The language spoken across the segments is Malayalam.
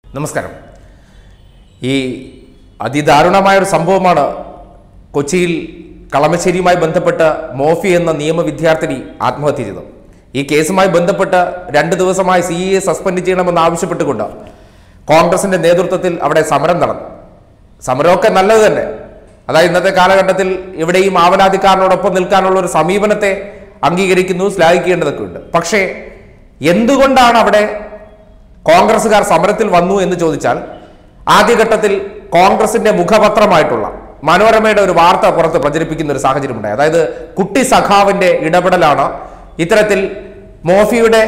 നമസ്കാരം ഈ അതിദാരുണമായ ഒരു സംഭവമാണ് കൊച്ചിയിൽ കളമശ്ശേരിയുമായി ബന്ധപ്പെട്ട് മോഫി എന്ന നിയമ വിദ്യാർത്ഥിനി ആത്മഹത്യ ചെയ്തത് ഈ കേസുമായി ബന്ധപ്പെട്ട് രണ്ട് ദിവസമായി സി എ സസ്പെൻഡ് ചെയ്യണമെന്ന് ആവശ്യപ്പെട്ടുകൊണ്ട് കോൺഗ്രസിന്റെ നേതൃത്വത്തിൽ അവിടെ സമരം നടന്നു സമരമൊക്കെ നല്ലത് തന്നെ അതായത് ഇന്നത്തെ കാലഘട്ടത്തിൽ ഇവിടെയും ആവലാതിക്കാരനോടൊപ്പം നിൽക്കാനുള്ള ഒരു സമീപനത്തെ അംഗീകരിക്കുന്നു ശ്ലാഘിക്കേണ്ടതൊക്കെ ഉണ്ട് പക്ഷേ എന്തുകൊണ്ടാണ് അവിടെ കോൺഗ്രസ്സുകാർ സമരത്തിൽ വന്നു എന്ന് ചോദിച്ചാൽ ആദ്യഘട്ടത്തിൽ കോൺഗ്രസിന്റെ മുഖപത്രമായിട്ടുള്ള മനോരമയുടെ ഒരു വാർത്ത പുറത്ത് പ്രചരിപ്പിക്കുന്ന ഒരു സാഹചര്യമുണ്ടായി അതായത് കുട്ടി സഖാവിന്റെ ഇടപെടലാണ് ഇത്തരത്തിൽ മോഫിയുടെ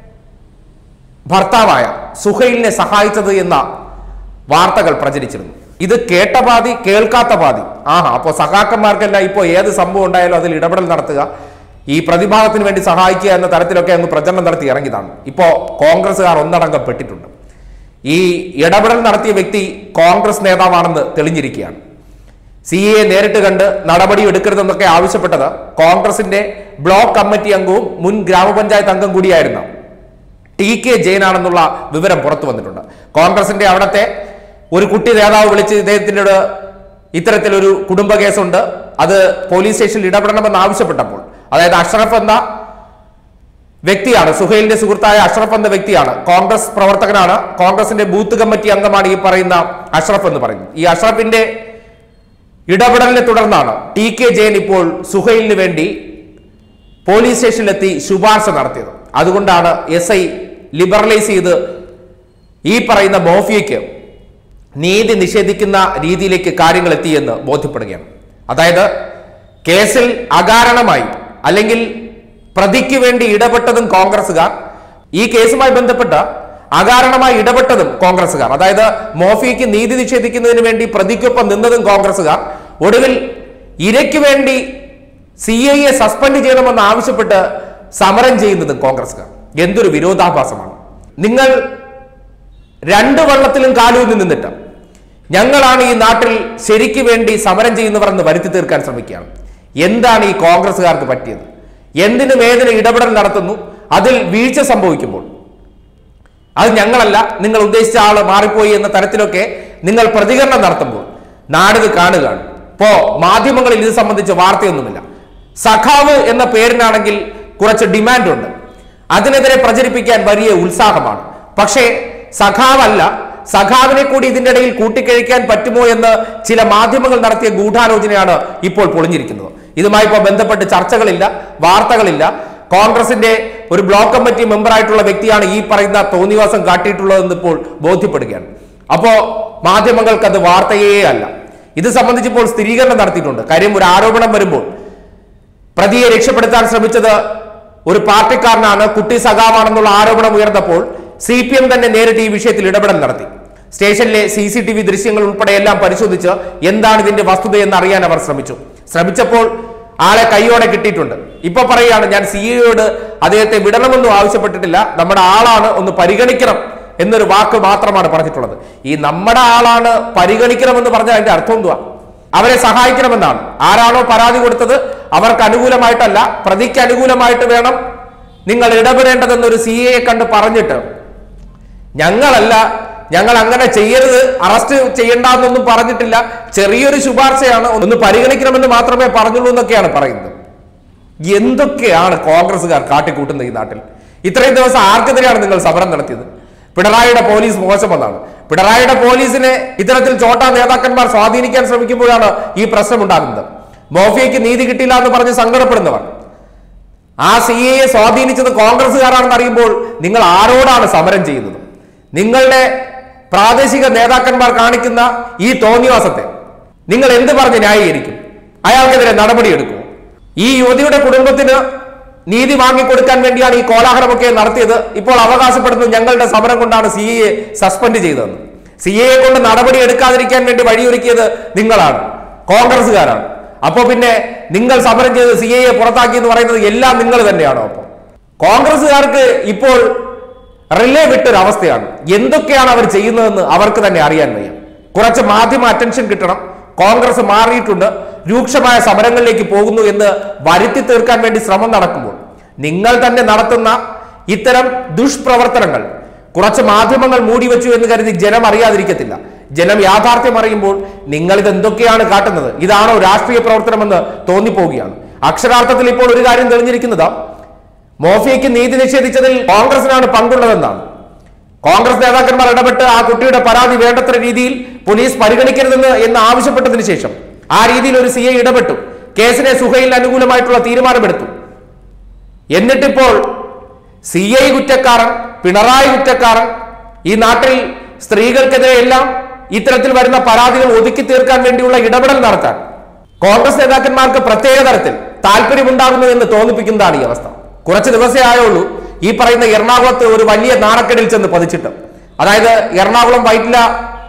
ഭർത്താവായ സുഹൈലിനെ സഹായിച്ചത് എന്ന വാർത്തകൾ പ്രചരിച്ചിരുന്നു ഇത് കേട്ട പാതി കേൾക്കാത്ത പാതി ആഹാ അപ്പോൾ സഖാക്കന്മാർക്കെല്ലാം ഇപ്പോൾ ഏത് സംഭവം ഉണ്ടായാലും അതിൽ ഇടപെടൽ നടത്തുക ഈ പ്രതിഭാഗത്തിന് വേണ്ടി സഹായിക്കുക എന്ന തരത്തിലൊക്കെ അങ്ങ് പ്രചരണം നടത്തി ഇറങ്ങിയതാണ് ഇപ്പോൾ കോൺഗ്രസ്സുകാർ ഒന്നടങ്കം പെട്ടിട്ടുണ്ട് ഈ ഇടപെടൽ നടത്തിയ വ്യക്തി കോൺഗ്രസ് നേതാവാണെന്ന് തെളിഞ്ഞിരിക്കുകയാണ് സി എ നേരിട്ട് കണ്ട് നടപടി എടുക്കരുതെന്നൊക്കെ ആവശ്യപ്പെട്ടത് കോൺഗ്രസിന്റെ ബ്ലോക്ക് കമ്മിറ്റി അംഗവും മുൻ ഗ്രാമപഞ്ചായത്ത് അംഗം കൂടിയായിരുന്ന ടി കെ ജയനാണെന്നുള്ള വിവരം പുറത്തു വന്നിട്ടുണ്ട് കോൺഗ്രസിന്റെ അവിടത്തെ ഒരു കുട്ടി നേതാവ് വിളിച്ച് ഇദ്ദേഹത്തിനോട് ഇത്തരത്തിലൊരു കുടുംബ കേസുണ്ട് അത് പോലീസ് സ്റ്റേഷനിൽ ഇടപെടണമെന്ന് ആവശ്യപ്പെട്ടപ്പോൾ അതായത് അഷ്റഫ് എന്ന വ്യക്തിയാണ് സുഹൈലിന്റെ സുഹൃത്തായ അഷ്റഫ് എന്ന വ്യക്തിയാണ് കോൺഗ്രസ് പ്രവർത്തകനാണ് കോൺഗ്രസിന്റെ ബൂത്ത് കമ്മിറ്റി അംഗമാണ് ഈ പറയുന്ന അഷ്റഫ് എന്ന് പറയുന്നത് ഈ അഷ്റഫിന്റെ ഇടപെടലിനെ തുടർന്നാണ് ടി കെ ജയൻ ഇപ്പോൾ സുഹൈലിന് വേണ്ടി പോലീസ് സ്റ്റേഷനിലെത്തി ശുപാർശ നടത്തിയത് അതുകൊണ്ടാണ് എസ് ഐ ലിബറലൈസ് ചെയ്ത് ഈ പറയുന്ന മോഫിയയ്ക്ക് നീതി നിഷേധിക്കുന്ന രീതിയിലേക്ക് കാര്യങ്ങൾ എത്തിയെന്ന് ബോധ്യപ്പെടുകയാണ് അതായത് കേസിൽ അകാരണമായി അല്ലെങ്കിൽ പ്രതിക്ക് വേണ്ടി ഇടപെട്ടതും കോൺഗ്രസുകാർ ഈ കേസുമായി ബന്ധപ്പെട്ട് അകാരണമായി ഇടപെട്ടതും കോൺഗ്രസുകാർ അതായത് മോഫിക്ക് നീതി നിഷേധിക്കുന്നതിന് വേണ്ടി പ്രതിക്കൊപ്പം നിന്നതും കോൺഗ്രസുകാർ ഒടുവിൽ ഇരയ്ക്ക് വേണ്ടി സി ഐ എ സസ്പെൻഡ് ചെയ്യണമെന്ന് ആവശ്യപ്പെട്ട് സമരം ചെയ്യുന്നതും കോൺഗ്രസുകാർ എന്തൊരു വിരോധാഭാസമാണ് നിങ്ങൾ രണ്ട് വള്ളത്തിലും കാലൂന്നി നിന്നിട്ട് ഞങ്ങളാണ് ഈ നാട്ടിൽ ശരിക്ക് വേണ്ടി സമരം ചെയ്യുന്നവർ എന്ന് വരുത്തി തീർക്കാൻ ശ്രമിക്കുകയാണ് എന്താണ് ഈ കോൺഗ്രസ്സുകാർക്ക് പറ്റിയത് എന്തിനും ഏതിനും ഇടപെടൽ നടത്തുന്നു അതിൽ വീഴ്ച സംഭവിക്കുമ്പോൾ അത് ഞങ്ങളല്ല നിങ്ങൾ ഉദ്ദേശിച്ച ആള് മാറിപ്പോയി എന്ന തരത്തിലൊക്കെ നിങ്ങൾ പ്രതികരണം നടത്തുമ്പോൾ നാടിത് കാണുകയാണ് ഇപ്പോ മാധ്യമങ്ങളിൽ ഇത് സംബന്ധിച്ച് വാർത്തയൊന്നുമില്ല സഖാവ് എന്ന പേരിനാണെങ്കിൽ കുറച്ച് ഡിമാൻഡ് ഉണ്ട് അതിനെതിരെ പ്രചരിപ്പിക്കാൻ വലിയ ഉത്സാഹമാണ് പക്ഷേ സഖാവല്ല സഖാവിനെ കൂടി ഇതിന്റെ ഇടയിൽ കൂട്ടിക്കഴിക്കാൻ പറ്റുമോ എന്ന് ചില മാധ്യമങ്ങൾ നടത്തിയ ഗൂഢാലോചനയാണ് ഇപ്പോൾ പൊളിഞ്ഞിരിക്കുന്നത് ഇതുമായി ഇപ്പോൾ ബന്ധപ്പെട്ട് ചർച്ചകളില്ല വാർത്തകളില്ല കോൺഗ്രസിന്റെ ഒരു ബ്ലോക്ക് കമ്മിറ്റി മെമ്പറായിട്ടുള്ള വ്യക്തിയാണ് ഈ പറയുന്ന തോന്നിവാസം കാട്ടിയിട്ടുള്ളതെന്ന് ഇപ്പോൾ ബോധ്യപ്പെടുകയാണ് അപ്പോ മാധ്യമങ്ങൾക്ക് അത് വാർത്തയേ അല്ല ഇത് സംബന്ധിച്ച് ഇപ്പോൾ സ്ഥിരീകരണം നടത്തിയിട്ടുണ്ട് കാര്യം ഒരു ആരോപണം വരുമ്പോൾ പ്രതിയെ രക്ഷപ്പെടുത്താൻ ശ്രമിച്ചത് ഒരു പാർട്ടിക്കാരനാണ് കുട്ടി സഖാവാണെന്നുള്ള ആരോപണം ഉയർന്നപ്പോൾ സി പി എം തന്നെ നേരിട്ട് ഈ വിഷയത്തിൽ ഇടപെടൽ നടത്തി സ്റ്റേഷനിലെ സി സി ടി വി ദൃശ്യങ്ങൾ ഉൾപ്പെടെ എല്ലാം പരിശോധിച്ച് എന്താണ് ഇതിന്റെ വസ്തുതയെന്ന് അറിയാൻ അവർ ശ്രമിച്ചു ശ്രമിച്ചപ്പോൾ ആളെ കൈയോടെ കിട്ടിയിട്ടുണ്ട് ഇപ്പൊ പറയുകയാണ് ഞാൻ സി എയോട് അദ്ദേഹത്തെ വിടണമെന്നും ആവശ്യപ്പെട്ടിട്ടില്ല നമ്മുടെ ആളാണ് ഒന്ന് പരിഗണിക്കണം എന്നൊരു വാക്ക് മാത്രമാണ് പറഞ്ഞിട്ടുള്ളത് ഈ നമ്മുടെ ആളാണ് പരിഗണിക്കണമെന്ന് പറഞ്ഞാൽ അതിന്റെ അർത്ഥം എന്തുവാ അവരെ സഹായിക്കണമെന്നാണ് ആരാണോ പരാതി കൊടുത്തത് അവർക്ക് അനുകൂലമായിട്ടല്ല പ്രതിക്ക് അനുകൂലമായിട്ട് വേണം നിങ്ങൾ ഇടപെടേണ്ടതെന്നൊരു സി എയെ കണ്ട് പറഞ്ഞിട്ട് ഞങ്ങളല്ല ഞങ്ങൾ അങ്ങനെ ചെയ്യരുത് അറസ്റ്റ് ചെയ്യണ്ടെന്നൊന്നും പറഞ്ഞിട്ടില്ല ചെറിയൊരു ശുപാർശയാണ് ഒന്ന് പരിഗണിക്കണമെന്ന് മാത്രമേ പറഞ്ഞുള്ളൂ എന്നൊക്കെയാണ് പറയുന്നത് എന്തൊക്കെയാണ് കോൺഗ്രസ്സുകാർ കാട്ടിക്കൂട്ടുന്നത് ഈ നാട്ടിൽ ഇത്രയും ദിവസം ആർക്കെതിരെയാണ് നിങ്ങൾ സമരം നടത്തിയത് പിണറായിയുടെ പോലീസ് മോശമെന്നാണ് പിണറായിയുടെ പോലീസിനെ ഇത്തരത്തിൽ ചോട്ടാ നേതാക്കന്മാർ സ്വാധീനിക്കാൻ ശ്രമിക്കുമ്പോഴാണ് ഈ പ്രശ്നം ഉണ്ടാകുന്നത് മോഫിയയ്ക്ക് നീതി കിട്ടില്ല എന്ന് പറഞ്ഞ് സങ്കടപ്പെടുന്നവർ ആ സി എയെ സ്വാധീനിച്ചത് കോൺഗ്രസ്സുകാരാണെന്ന് അറിയുമ്പോൾ നിങ്ങൾ ആരോടാണ് സമരം ചെയ്യുന്നത് നിങ്ങളുടെ പ്രാദേശിക നേതാക്കന്മാർ കാണിക്കുന്ന ഈ തോന്നിവാസത്തെ നിങ്ങൾ എന്ത് പറഞ്ഞ് ന്യായീകരിക്കും അയാൾക്കെതിരെ നടപടിയെടുക്കും ഈ യുവതിയുടെ കുടുംബത്തിന് നീതി വാങ്ങിക്കൊടുക്കാൻ വേണ്ടിയാണ് ഈ കോലാഹലമൊക്കെ നടത്തിയത് ഇപ്പോൾ അവകാശപ്പെടുന്നത് ഞങ്ങളുടെ സമരം കൊണ്ടാണ് സി എ സസ്പെൻഡ് ചെയ്തതെന്ന് സി എ കൊണ്ട് നടപടി എടുക്കാതിരിക്കാൻ വേണ്ടി വഴിയൊരുക്കിയത് നിങ്ങളാണ് കോൺഗ്രസ്സുകാരാണ് അപ്പോ പിന്നെ നിങ്ങൾ സമരം ചെയ്ത് സി എ പുറത്താക്കി എന്ന് പറയുന്നത് എല്ലാം നിങ്ങൾ തന്നെയാണോ അപ്പോൾ കോൺഗ്രസ്സുകാർക്ക് ഇപ്പോൾ റിലേ വിട്ടൊരു അവസ്ഥയാണ് എന്തൊക്കെയാണ് അവർ ചെയ്യുന്നതെന്ന് അവർക്ക് തന്നെ അറിയാൻ വയ്യ കുറച്ച് മാധ്യമ അറ്റൻഷൻ കിട്ടണം കോൺഗ്രസ് മാറിയിട്ടുണ്ട് രൂക്ഷമായ സമരങ്ങളിലേക്ക് പോകുന്നു എന്ന് വരുത്തി തീർക്കാൻ വേണ്ടി ശ്രമം നടക്കുമ്പോൾ നിങ്ങൾ തന്നെ നടത്തുന്ന ഇത്തരം ദുഷ്പ്രവർത്തനങ്ങൾ കുറച്ച് മാധ്യമങ്ങൾ മൂടിവെച്ചു എന്ന് കരുതി ജനം അറിയാതിരിക്കത്തില്ല ജനം യാഥാർത്ഥ്യം അറിയുമ്പോൾ നിങ്ങൾ ഇത് എന്തൊക്കെയാണ് കാട്ടുന്നത് ഇതാണോ രാഷ്ട്രീയ പ്രവർത്തനമെന്ന് തോന്നിപ്പോവുകയാണ് അക്ഷരാർത്ഥത്തിൽ ഇപ്പോൾ ഒരു കാര്യം തെളിഞ്ഞിരിക്കുന്നത് മോഫിയയ്ക്ക് നീതി നിഷേധിച്ചതിൽ കോൺഗ്രസിനാണ് പങ്കുള്ളതെന്നാണ് കോൺഗ്രസ് നേതാക്കന്മാർ ഇടപെട്ട് ആ കുട്ടിയുടെ പരാതി വേണ്ടത്ര രീതിയിൽ പോലീസ് പരിഗണിക്കരുതെന്ന് എന്ന് ആവശ്യപ്പെട്ടതിന് ശേഷം ആ രീതിയിൽ ഒരു സി ഐ ഇടപെട്ടു കേസിനെ സുഹയിൽ അനുകൂലമായിട്ടുള്ള തീരുമാനമെടുത്തു എന്നിട്ടിപ്പോൾ സി ഐ കുറ്റക്കാരൻ പിണറായി കുറ്റക്കാരൻ ഈ നാട്ടിൽ സ്ത്രീകൾക്കെതിരെ എല്ലാം ഇത്തരത്തിൽ വരുന്ന പരാതികൾ ഒതുക്കി തീർക്കാൻ വേണ്ടിയുള്ള ഇടപെടൽ നടത്താൻ കോൺഗ്രസ് നേതാക്കന്മാർക്ക് പ്രത്യേക തരത്തിൽ താല്പര്യമുണ്ടാകുന്നു എന്ന് തോന്നിപ്പിക്കുന്നതാണ് ഈ അവസ്ഥ കുറച്ച് ദിവസമേ ആയുള്ളൂ ഈ പറയുന്ന എറണാകുളത്ത് ഒരു വലിയ നാണക്കെടിൽ ചെന്ന് പതിച്ചിട്ട് അതായത് എറണാകുളം വൈറ്റില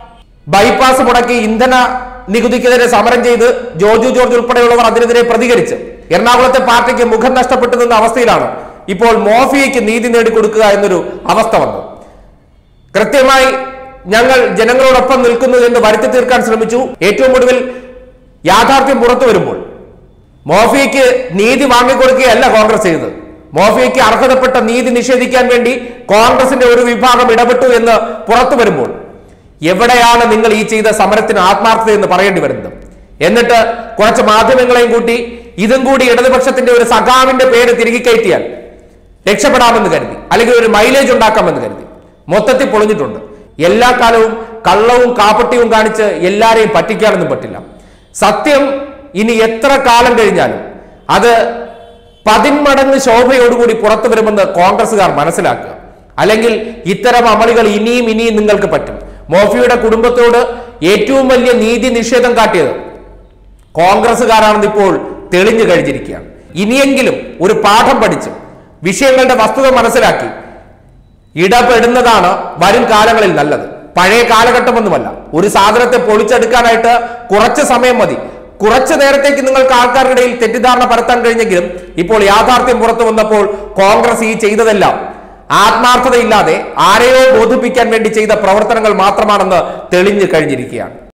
ബൈപ്പാസ് മുടക്കി ഇന്ധന നികുതിക്കെതിരെ സമരം ചെയ്ത് ജോർജു ജോർജ് ഉൾപ്പെടെയുള്ളവർ അതിനെതിരെ പ്രതികരിച്ച് എറണാകുളത്തെ പാർട്ടിക്ക് മുഖം നഷ്ടപ്പെട്ടു നിന്ന അവസ്ഥയിലാണ് ഇപ്പോൾ മോഫിയയ്ക്ക് നീതി നേടിക്കൊടുക്കുക എന്നൊരു അവസ്ഥ വന്നു കൃത്യമായി ഞങ്ങൾ ജനങ്ങളോടൊപ്പം നിൽക്കുന്നു എന്ന് വരുത്തി തീർക്കാൻ ശ്രമിച്ചു ഏറ്റവും ഒടുവിൽ യാഥാർത്ഥ്യം പുറത്തു വരുമ്പോൾ മോഫിയയ്ക്ക് നീതി വാങ്ങിക്കൊടുക്കുകയല്ല കോൺഗ്രസ് ചെയ്തത് മോഫിയയ്ക്ക് അർഹതപ്പെട്ട നീതി നിഷേധിക്കാൻ വേണ്ടി കോൺഗ്രസിന്റെ ഒരു വിഭാഗം ഇടപെട്ടു എന്ന് പുറത്തു വരുമ്പോൾ എവിടെയാണ് നിങ്ങൾ ഈ ചെയ്ത സമരത്തിന് ആത്മാർത്ഥത എന്ന് പറയേണ്ടി വരുന്നത് എന്നിട്ട് കുറച്ച് മാധ്യമങ്ങളെയും കൂട്ടി ഇതും കൂടി ഇടതുപക്ഷത്തിന്റെ ഒരു സഖാവിന്റെ പേര് തിരികെ കയറ്റിയാൽ രക്ഷപ്പെടാമെന്ന് കരുതി അല്ലെങ്കിൽ ഒരു മൈലേജ് ഉണ്ടാക്കാമെന്ന് കരുതി മൊത്തത്തിൽ പൊളിഞ്ഞിട്ടുണ്ട് എല്ലാ കാലവും കള്ളവും കാപ്പട്ടിയും കാണിച്ച് എല്ലാരെയും പറ്റിക്കാനൊന്നും പറ്റില്ല സത്യം ഇനി എത്ര കാലം കഴിഞ്ഞാലും അത് പതിന്മടങ്ങ് ശോഭയോടുകൂടി പുറത്തു വരുമെന്ന് കോൺഗ്രസുകാർ മനസ്സിലാക്കുക അല്ലെങ്കിൽ ഇത്തരം അമളികൾ ഇനിയും ഇനിയും നിങ്ങൾക്ക് പറ്റും മോഫിയുടെ കുടുംബത്തോട് ഏറ്റവും വലിയ നീതി നിഷേധം കാട്ടിയത് കോൺഗ്രസുകാരാണെന്ന് ഇപ്പോൾ തെളിഞ്ഞു കഴിഞ്ഞിരിക്കുകയാണ് ഇനിയെങ്കിലും ഒരു പാഠം പഠിച്ച് വിഷയങ്ങളുടെ വസ്തുത മനസ്സിലാക്കി ഇടപെടുന്നതാണ് വരും കാലങ്ങളിൽ നല്ലത് പഴയ കാലഘട്ടമൊന്നുമല്ല ഒരു സാധനത്തെ പൊളിച്ചെടുക്കാനായിട്ട് കുറച്ച് സമയം മതി കുറച്ചു നേരത്തേക്ക് നിങ്ങൾക്ക് ആൾക്കാരുടെ ഇടയിൽ തെറ്റിദ്ധാരണ പരത്താൻ കഴിഞ്ഞെങ്കിലും ഇപ്പോൾ യാഥാർത്ഥ്യം പുറത്തു വന്നപ്പോൾ കോൺഗ്രസ് ഈ ചെയ്തതെല്ലാം ആത്മാർത്ഥതയില്ലാതെ ആരെയോ ബോധിപ്പിക്കാൻ വേണ്ടി ചെയ്ത പ്രവർത്തനങ്ങൾ മാത്രമാണെന്ന് തെളിഞ്ഞു കഴിഞ്ഞിരിക്കുകയാണ്